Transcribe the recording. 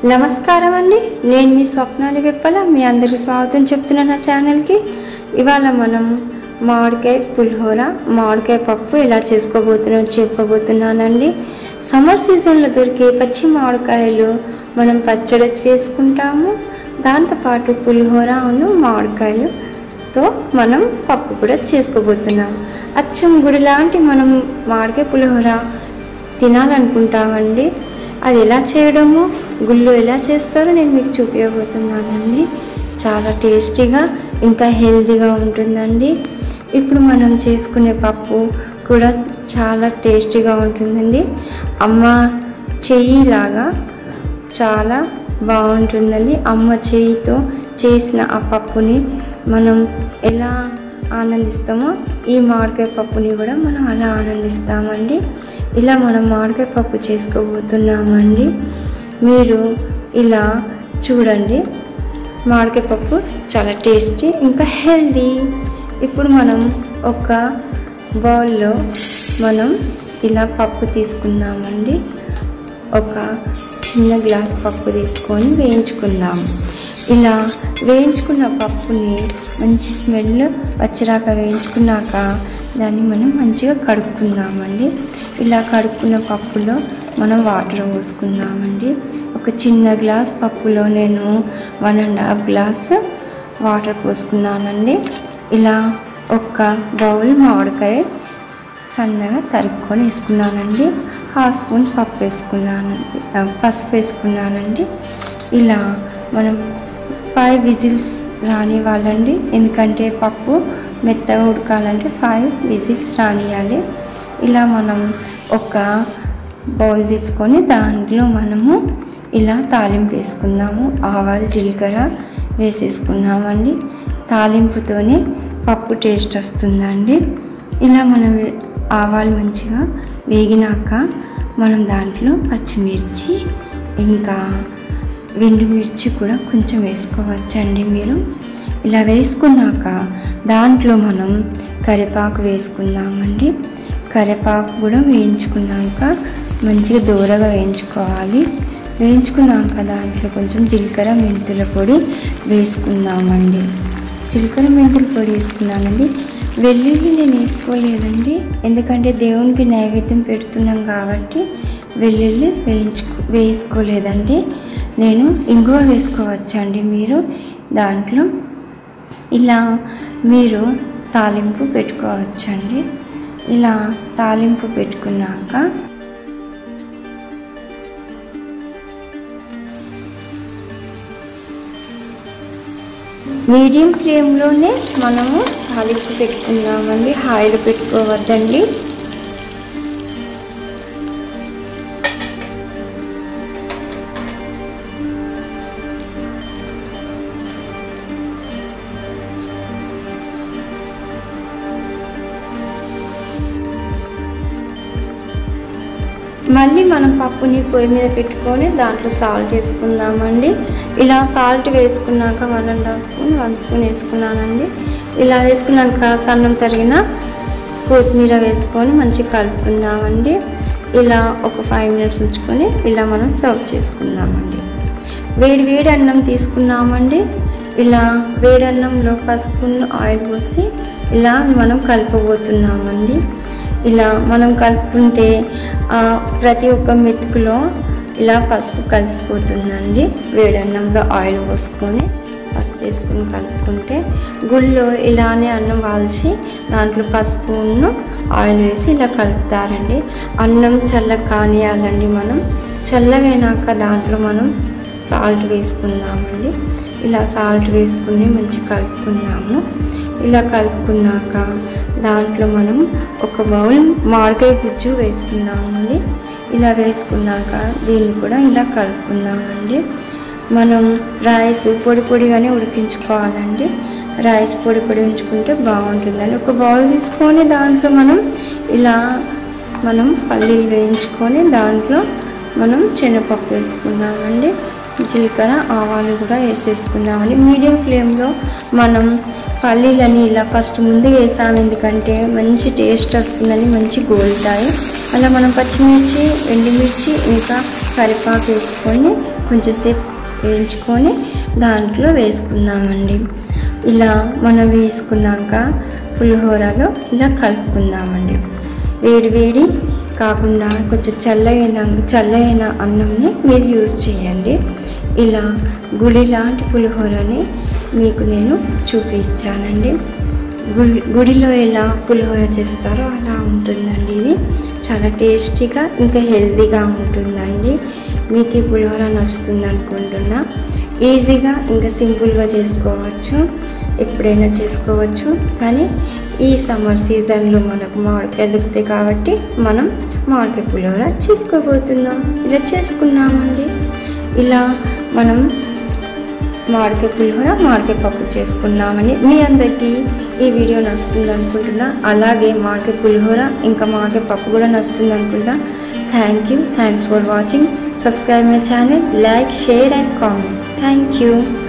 నమస్కారం అండి నేను మీ స్వప్నాలి విప్పల మీ అందరికీ స్వాగతం చెప్తున్నా నా ఛానల్కి ఇవాళ మనం మామిడికాయ పులిహోర మామిడికాయ పప్పు ఇలా చేసుకోబోతున్నాం చెప్పబోతున్నానండి సమ్మర్ సీజన్లో దొరికే పచ్చి మామిడికాయలు మనం పచ్చడి వేసుకుంటాము దాంతోపాటు పులిహోర అను మామిడికాయలుతో మనం పప్పు కూడా చేసుకోబోతున్నాం అచ్చం గుడి లాంటి మనం మామిడికాయ పులిహోర తినాలనుకుంటామండి అది ఎలా చేయడము గుళ్ళు ఎలా చేస్తారో నేను మీకు చూపించబోతున్నానండి చాలా టేస్టీగా ఇంకా హెల్తీగా ఉంటుందండి ఇప్పుడు మనం చేసుకునే పప్పు కూడా చాలా టేస్టీగా ఉంటుందండి అమ్మ చెయ్యిలాగా చాలా బాగుంటుందండి అమ్మ చేయితో చేసిన ఆ పప్పుని మనం ఎలా ఆనందిస్తామో ఈ మామిడికాయ పప్పుని కూడా మనం అలా ఆనందిస్తామండి ఇలా మనం మామిడికాయ పప్పు చేసుకోబోతున్నామండి మీరు ఇలా చూడండి మామిడికాయ పప్పు చాలా టేస్టీ ఇంకా హెల్దీ ఇప్పుడు మనం ఒక బౌల్లో మనం ఇలా పప్పు తీసుకుందామండి ఒక చిన్న గ్లాస్ పప్పు తీసుకొని వేయించుకుందాం ఇలా వేయించుకున్న పప్పుని మంచి స్మెల్ వచ్చరాక వేయించుకున్నాక దాన్ని మనం మంచిగా కడుక్కుందామండి ఇలా కడుక్కున్న పప్పులో మనం వాటర్ పోసుకుందామండి ఒక చిన్న గ్లాస్ పప్పులో నేను one and half glass water పోసుకున్నానండి ఇలా ఒక బౌల్ మామిడికాయ సన్నగా తరుక్కొని వేసుకున్నానండి హాఫ్ స్పూన్ పప్పు వేసుకున్నానండి ఆ, పసుపు వేసుకున్నానండి ఇలా మనం ఫైవ్ విజిల్స్ రానివ్వాలండి ఎందుకంటే పప్పు మెత్తగా ఉడకాలంటే ఫైవ్ విజిల్స్ రానియాలి ఇలా మనం ఒక బౌల్ తీసుకొని దాంట్లో మనము ఇలా తాలింపు వేసుకుందాము ఆవాలు జీలకర్ర వేసేసుకున్నామండి తాలింపుతోనే పప్పు టేస్ట్ వస్తుందండి ఇలా మనం వే- ఆవాలు మంచిగా వేగినాక మనం దాంట్లో పచ్చిమిర్చి ఇంకా మిర్చి కూడా కొంచెం వేసుకోవచ్చండి మీరు ఇలా వేసుకున్నాక దాంట్లో మనం కరివేపాకు వేసుకుందామండి కరివేపాకు కూడా వేయించుకున్నాక మంచిగా దూరగా వేయించుకోవాలి వేయించుకున్నాక దాంట్లో కొంచెం జీలకర్ర మెంతుల పొడి వేసుకుందామండి జీలకర్ర మెంతుల పొడి వేసుకున్నానండి వెల్లుల్లి నేను వేసుకోలేదండి ఎందుకంటే దేవునికి నైవేద్యం పెడుతున్నాం కాబట్టి వెల్లుల్లి వేయించుకో వేసుకోలేదండి నేను ఇంగువ వేసుకోవచ్చండి మీరు దాంట్లో ఇలా మీరు తాలింపు పెట్టుకోవచ్చండి ఇలా తాలింపు పెట్టుకున్నాక మీడియం ఫ్లేమ్లోనే మనము తాలింపు పెట్టుకుందామండి ఆయిల్ పెట్టుకోవద్దండి మళ్ళీ మనం పప్పుని పొయ్యి మీద పెట్టుకొని దాంట్లో సాల్ట్ వేసుకుందామండి ఇలా సాల్ట్ వేసుకున్నాక one and half spoon one spoon వేసుకున్నానండి ఇలా వేసుకున్నాక సన్నం తరిగిన కొత్తిమీర వేసుకొని మంచిగా కలుపుకుందామండి ఇలా ఒక ఫైవ్ మినిట్స్ ఉంచుకొని ఇలా మనం సర్వ్ చేసుకుందామండి వేడి వేడి అన్నం తీసుకున్నామండి ఇలా వేడి అన్నంలో పసుపు ఆయిల్ పోసి ఇలా మనం కలుపబోతున్నామండి ఇలా మనం కలుపుకుంటే ఆ, ప్రతి ఒక్క మెతుకులో ఇలా పసుపు కలిసిపోతుందండి వేడి అన్నంలో ఆయిల్ పోసుకొని పసుపు వేసుకొని కలుపుకుంటే గుళ్ళో ఇలానే అన్నం వాల్చి దాంట్లో పసుపును ఆయిల్ వేసి ఇలా కలుపుతారండి అన్నం చల్లగా కానియాలండి మనం చల్లగైనాక దాంట్లో మనం సాల్ట్ వేసుకుందామండి ఇలా సాల్ట్ వేసుకుని మంచిగా కలుపుకుందాము ఇలా కలుపుకున్నాక దాంట్లో మనం ఒక బౌల్ మామిడికాయ గుజ్జు వేసుకుందామండి ఇలా వేసుకున్నాక దీన్ని కూడా ఇలా కలుపుకుందామండి మనం రైస్ పొడి పొడిగానే ఉడికించుకోవాలండి రైస్ పొడి పొడి ఉంచుకుంటే బాగుంటుందండి ఒక బౌల్ తీసుకొని దాంట్లో మనం ఇలా మనం పల్లీలు వేయించుకొని దాంట్లో మనం శనగపప్పు వేసుకుందామండి జీలకర్ర ఆవాలు కూడా వేసేసుకుందామండి మీడియం ఫ్లేమ్లో మనం పల్లీలని ఇలా ఫస్ట్ ముందు వేసాము ఎందుకంటే మంచి టేస్ట్ వస్తుందని మంచి గోలుతాయి అలా మనం పచ్చిమిర్చి ఎండుమిర్చి ఇంకా కరివేపాకు వేసుకొని కొంచెంసేపు వేయించుకొని దాంట్లో వేసుకుందామండి ఇలా మనం వేసుకున్నాక పులిహోరలో ఇలా కలుపుకుందామండి వేడి వేడి కాకుండా కొంచెం చల్లగైన చల్లగైన అన్నంని మీరు యూజ్ చేయండి ఇలా గుడి లాంటి పులిహోరని మీకు నేను చూపించానండి గుడి గుడిలో ఎలా పులిహోర చేస్తారో అలా ఉంటుందండి ఇది చాలా టేస్టీగా ఇంకా హెల్తీగా ఉంటుందండి మీకు ఈ పులిహోర నచ్చుతుంది అనుకుంటున్నా ఈజీగా ఇంకా సింపుల్గా చేసుకోవచ్చు ఎప్పుడైనా చేసుకోవచ్చు కానీ ఈ సమ్మర్ సీజన్లో మనకు మామిడికాయ దొరుకుతాయి కాబట్టి మనం మామిడికాయ పులిహోర చేసుకోబోతున్నాం ఇలా చేసుకున్నామండి ఇలా మనం మామిడికాయ పులిహోర మామిడికాయ పప్పు చేసుకున్నామని మీ అందరికీ ఈ వీడియో నచ్చుతుంది అనుకుంటున్నా అలాగే మామిడికాయ పులిహోర ఇంకా మామిడికాయ పప్పు కూడా నచ్చుతుంది అనుకుంటున్నా thank you thanks for watching subscribe my channel like share and comment thank you